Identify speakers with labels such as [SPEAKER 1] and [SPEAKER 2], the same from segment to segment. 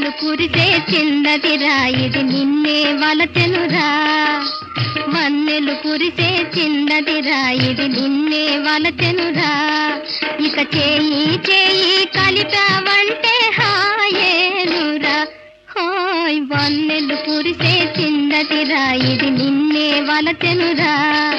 [SPEAKER 1] వన్నెలు కురిసే చిన్నదిరా ఇది నిన్నే వలచెనురా వన్నెలు కురిసే చిన్నదిరా ఇది నిన్నే వలచెనురా ఇక చేయి చేయి కలిపావంటే హాయేనురా హాయ్ వన్నెలు కురిసే చిన్నదిరా ఇది నిన్నే వలచెనురా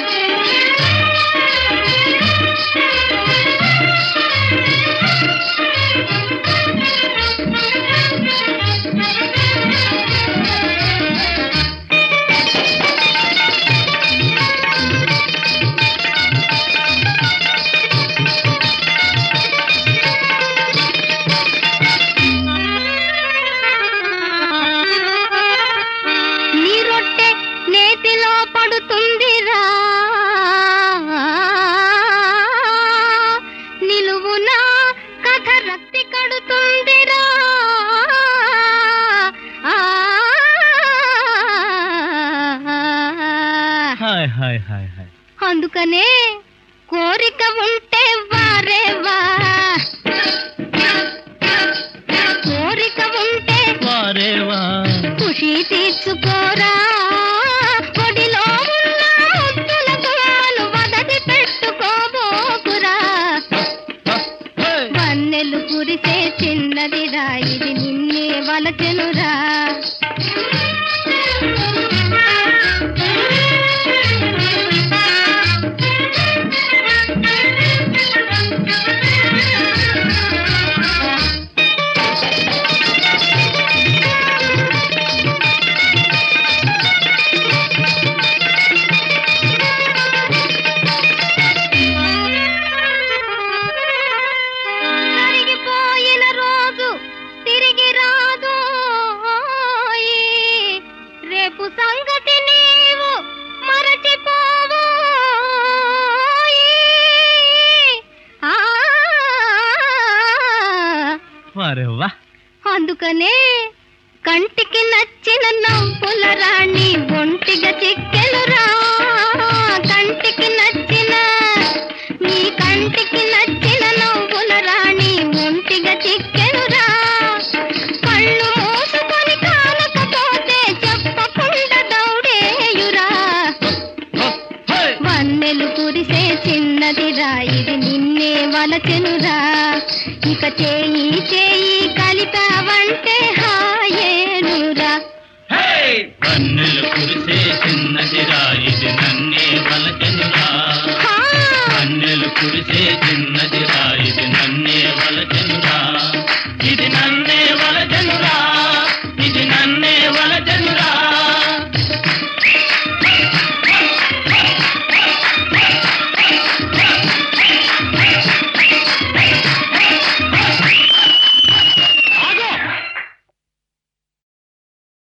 [SPEAKER 1] నీ రొట్టె నేతిలో పడుతుందిరా నిలువునా కథ రక్తి కడుతుందిరా
[SPEAKER 2] హాయ్ హాయ్ హాయ్ హాయ్
[SPEAKER 1] అందుకనే కోరిక ఉంటే వారే వా కోరిక ఉంటే
[SPEAKER 2] వారేవా
[SPEAKER 1] ఖుషి తీర్చుకోరా ఒడిలో ఉన్న ముద్దుల గులాలు వదది పెట్టుకోబోకురా వన్నెలు కురిసే చిన్నదిరా ఇది నిన్నే వలచెనురా జరిగిపోయిన రోజు తిరిగి రాదు రేపు సంగతి నీవు మరచిపోవు ఆ,
[SPEAKER 2] వారేవా
[SPEAKER 1] అందుకనే కంటికి నచ్చిన నవ్వుల రాణి ఒంటిగా చిక్కెనురా కంటికి నచ్చిన నీ కంటికి నచ్చిన నవ్వుల రాణి ఒంటిగా చిక్కెనురా కళ్ళు మూసుకొని కానకపోతే చెప్పకుండా దౌడేయురా వన్నెలు కురిసే చిన్నదిరా ఇది నిన్నే వలచెనురా ఇక చేయి చేయి కలిపావంటే హాయేనురా
[SPEAKER 2] కన్నులు కురిసే చిన్నదిరా ఇది నన్నే పలకెనురా
[SPEAKER 1] హా
[SPEAKER 2] కన్నులు కురిసే